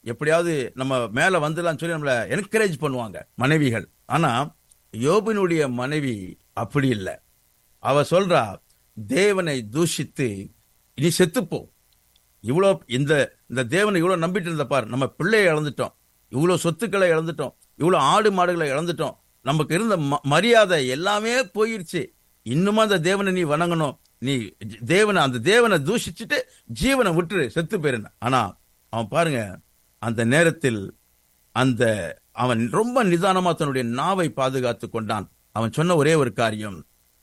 எப்படியாவது நம்ம மேல வந்துடலாம் சொல்லி நம்மள என்கரேஜ் பண்ணுவாங்க மனைவிகள் ஆனா யோபினுடைய மனைவி அப்படி இல்லை அவ சொல்றா தேவனை தூஷித்து இனி செத்துப்போ இவ்வளோ இந்த இந்த தேவனை இவ்வளோ நம்பிட்டு இருந்த பார் நம்ம பிள்ளையை இழந்துட்டோம் இவ்வளோ சொத்துக்களை இழந்துட்டோம் இவ்வளோ ஆடு மாடுகளை இழந்துட்டோம் நமக்கு இருந்த ம- மரியாதை எல்லாமே போயிருச்சு இன்னுமா அந்த தேவனை நீ வணங்கணும் நீ ஜ- தேவனை அந்த தேவனை தூஷிச்சுட்டு ஜீவனை விட்டுரு செத்து போயிருந்த ஆனா அவன் பாருங்க அந்த நேரத்தில் அந்த அவன் ரொம்ப நிதானமா தன்னுடைய நாவை பாதுகாத்து கொண்டான் அவன் சொன்ன ஒரே ஒரு காரியம்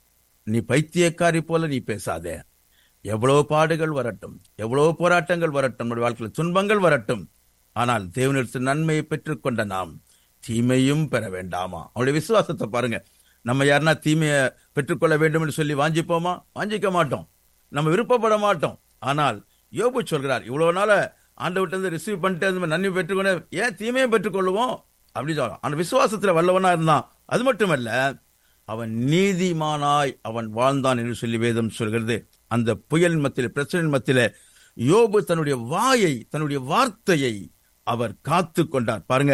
நீ பைத்தியக்காரி போல நீ பேசாதே எவ்வளவு பாடுகள் வரட்டும் எவ்வளவு போராட்டங்கள் வரட்டும் நம்முடைய வாழ்க்கையில் துன்பங்கள் வரட்டும் ஆனால் தேவனிடத்தில் நன்மையை பெற்றுக்கொண்ட நாம் தீமையும் பெற வேண்டாமா அவனுடைய விசுவாசத்தை பாருங்க நம்ம யாருன்னா தீமையை பெற்றுக்கொள்ள வேண்டும் என்று சொல்லி வாஞ்சிப்போமா வாஞ்சிக்க மாட்டோம் நம்ம விருப்பப்பட மாட்டோம் ஆனால் யோபு சொல்கிறார் இவ்வளவு நாள ஆண்டவர்கிட்ட இருந்து ரிசீவ் பண்ணிட்டு அந்த மாதிரி நன்மை பெற்றுக்கொண்டு ஏன் தீமையை பெற்றுக்கொள்ளுவோம் அப்படி சொல்றான் அந்த விசுவாசத்துல வல்லவனா இருந்தான் அது மட்டுமல்ல அவன் நீதிமானாய் அவன் வாழ்ந்தான் என்று சொல்லி வேதம் சொல்கிறது அந்த புயலின் மத்தியில பிரச்சனையின் மத்தியில யோபு தன்னுடைய வாயை தன்னுடைய வார்த்தையை அவர் காத்து கொண்டார் பாருங்க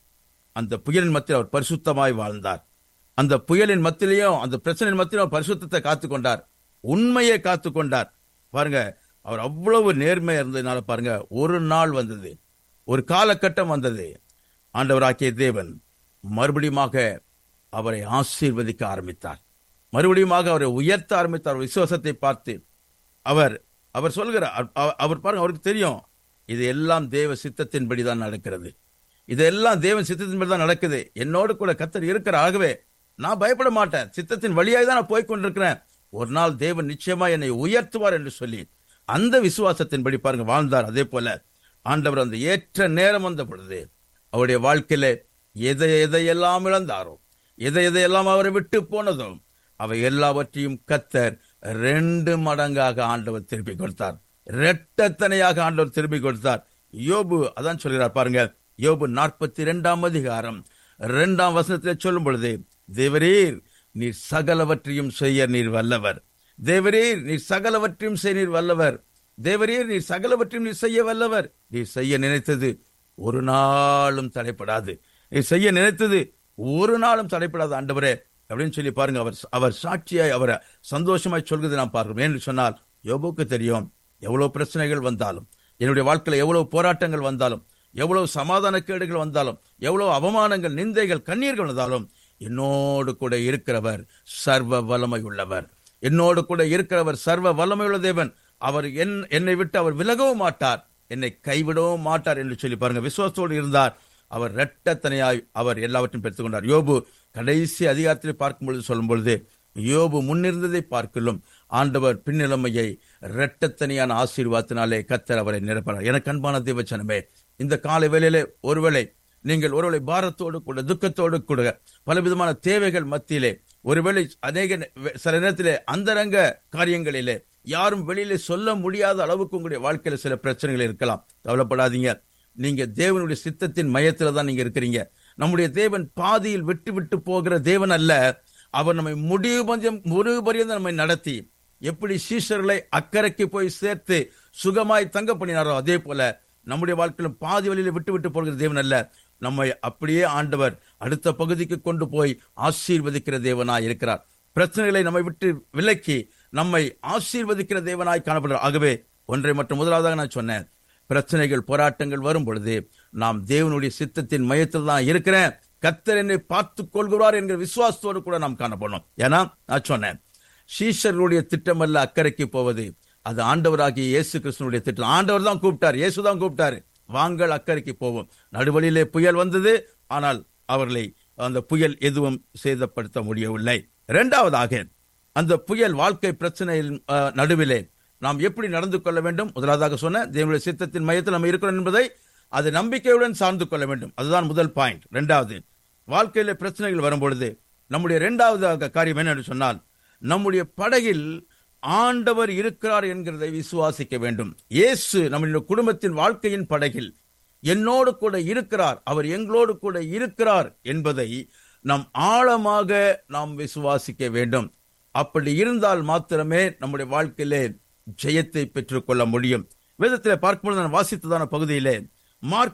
அந்த புயலின் மத்தியில் அவர் பரிசுத்தமாய் வாழ்ந்தார் அந்த புயலின் மத்தியிலையும் அந்த பிரச்சனையின் மத்தியிலும் அவர் பரிசுத்தத்தை காத்து கொண்டார் உண்மையை காத்து கொண்டார் பாருங்க அவர் அவ்வளவு நேர்மையா இருந்ததுனால பாருங்க ஒரு நாள் வந்தது ஒரு காலகட்டம் வந்தது ஆண்டவராக்கிய தேவன் மறுபடியுமாக அவரை ஆசீர்வதிக்க ஆரம்பித்தார் மறுபடியுமாக அவரை உயர்த்த ஆரம்பித்தார் விசுவாசத்தை பார்த்து அவர் அவர் சொல்கிறார் அவ- அவர் பாருங்க அவருக்கு தெரியும் இது எல்லாம் தேவ சித்தத்தின்படி தான் நடக்கிறது இதெல்லாம் தேவன் சித்தத்தின்படி தான் நடக்குது என்னோடு கூட கத்தர் இருக்கிற ஆகவே நான் பயப்பட மாட்டேன் சித்தத்தின் வழியாய் தான் நான் போய் கொண்டிருக்கிறேன் ஒரு நாள் தேவன் நிச்சயமா என்னை உயர்த்துவார் என்று சொல்லி அந்த விசுவாசத்தின்படி பாருங்க வாழ்ந்தார் அதே போல ஆண்டவர் அந்த ஏற்ற நேரம் வந்த பொழுது அவருடைய வாழ்க்கையில எதை எதையெல்லாம் இழந்தாரோ எதை எதையெல்லாம் அவரை விட்டு போனதோ அவை எல்லாவற்றையும் கத்தர் ரெண்டு மடங்காக ஆண்டவர் திருப்பி கொடுத்தார் இரட்டத்தனையாக ஆண்டவர் திருப்பி கொடுத்தார் யோபு அதான் சொல்கிறார் பாருங்க யோபு நாற்பத்தி இரண்டாம் அதிகாரம் இரண்டாம் வசனத்தில் சொல்லும் பொழுது தேவரீர் நீர் சகலவற்றையும் செய்ய நீர் வல்லவர் தேவரீர் நீர் சகலவற்றையும் செய்ய நீர் வல்லவர் தேவரீர் நீர் சகலவற்றையும் நீர் செய்ய வல்லவர் நீர் செய்ய நினைத்தது ஒரு நாளும் தடைப்படாது நீர் செய்ய நினைத்தது ஒரு நாளும் தடைப்படாது ஆண்டவரே அப்படின்னு சொல்லி பாருங்க அவர் அவர் சாட்சியாய் அவரை சந்தோஷமாய் சொல்கிறது நாம் பார்க்கிறோம் என்று சொன்னால் யோபுக்கு தெரியும் எவ்வளவு பிரச்சனைகள் வந்தாலும் என்னுடைய வாழ்க்கையில எவ்வளவு போராட்டங்கள் வந்தாலும் எவ்வளவு சமாதான கேடுகள் வந்தாலும் எவ்வளவு அவமானங்கள் நிந்தைகள் கண்ணீர்கள் வந்தாலும் என்னோடு கூட இருக்கிறவர் சர்வ வல்லமை உள்ளவர் என்னோடு கூட இருக்கிறவர் சர்வ வல்லமை உள்ள தேவன் அவர் என் என்னை விட்டு அவர் விலகவும் மாட்டார் என்னை கைவிடவும் மாட்டார் என்று சொல்லி பாருங்க விசுவாசத்தோடு இருந்தார் அவர் இரட்டத்தனையாய் அவர் எல்லாவற்றையும் பெற்றுக்கொண்டார் யோபு கடைசி அதிகாரத்தில் பார்க்கும் பொழுது சொல்லும் பொழுது யோபு முன்னிருந்ததை பார்க்கலும் ஆண்டவர் பின்னிலைமையை இரட்டத்தனையான ஆசீர்வாதத்தினாலே கத்தர் அவரை நிரப்பினார் எனக்கு அன்பான தேவச்சனமே இந்த காலை வேளையிலே ஒருவேளை நீங்கள் ஒருவேளை பாரத்தோடு கூட துக்கத்தோடு கூட பலவிதமான தேவைகள் மத்தியிலே ஒருவேளை அநேக நே- சில நேரத்திலே அந்தரங்க காரியங்களிலே யாரும் வெளியிலே சொல்ல முடியாத அளவுக்கு உங்களுடைய வாழ்க்கையில சில பிரச்சனைகள் இருக்கலாம் கவலைப்படாதீங்க நீங்க தேவனுடைய சித்தத்தின் மையத்துல தான் நீங்க இருக்கிறீங்க நம்முடைய தேவன் பாதியில் விட்டு விட்டு போகிற தேவன் அல்ல அவர் நம்மை முடிவு பஞ்சம் முடிவு பரியந்தம் நம்மை நடத்தி எப்படி சீஷர்களை அக்கறைக்கு போய் சேர்த்து சுகமாய் தங்க பண்ணினாரோ அதே போல நம்முடைய வாழ்க்கையிலும் பாதி வழியில விட்டு விட்டு போகிற தேவன் அல்ல நம்மை அப்படியே ஆண்டவர் அடுத்த பகுதிக்கு கொண்டு போய் ஆசீர்வதிக்கிற தேவனாய் இருக்கிறார் பிரச்சனைகளை நம்மை விட்டு விலக்கி நம்மை ஆசீர்வதிக்கிற தேவனாய் காணப்படுறார் ஆகவே ஒன்றை மட்டும் முதலாவதாக நான் சொன்னேன் பிரச்சனைகள் போராட்டங்கள் வரும் பொழுது நாம் தேவனுடைய சித்தத்தின் மையத்தில் தான் இருக்கிறேன் கத்தர் என்னை பார்த்துக் கொள்கிறார் என்கிற விசுவாசத்தோடு கூட நாம் காணப்படணும் ஏன்னா நான் சொன்னேன் சீஷர்களுடைய திட்டம் அல்ல அக்கறைக்கு போவது அது ஆண்டவராகிய இயேசு கிறிஸ்தனுடைய திட்டம் ஆண்டவர் தான் கூப்பிட்டார் இயேசு தான் கூப்பிட்டாரு வாங்கள் அக்கறைக்கு போவோம் நடுவழியிலே புயல் வந்தது ஆனால் அவர்களை அந்த புயல் எதுவும் சேதப்படுத்த முடியவில்லை இரண்டாவதாக அந்த புயல் வாழ்க்கை பிரச்சனையின் அஹ், நடுவிலே நாம் எப்படி நடந்து கொள்ள வேண்டும் முதலாவதாக சொன்ன தேவனுடைய சித்தத்தின் மையத்தில் நம்ம இருக்கிறோம் என்பதை அது நம்பிக்கையுடன் சார்ந்து கொள்ள வேண்டும் அதுதான் முதல் பாயிண்ட் இரண்டாவது வாழ்க்கையில பிரச்சனைகள் வரும்பொழுது நம்முடைய இரண்டாவது காரியம் என்னன்னு சொன்னால் நம்முடைய படகில் ஆண்டவர் இருக்கிறார் என்கிறதை விசுவாசிக்க வேண்டும் இயேசு நம்முடைய குடும்பத்தின் வாழ்க்கையின் படகில் என்னோடு கூட இருக்கிறார் அவர் எங்களோடு கூட இருக்கிறார் என்பதை நாம் ஆழமாக நாம் விசுவாசிக்க வேண்டும் அப்படி இருந்தால் மாத்திரமே நம்முடைய வாழ்க்கையிலே ஜெயத்தை பெற்றுக்கொள்ள முடியும் வேதத்திலே பார்க்கும்போது நான் வாசித்ததான பகுதியிலே மார்க்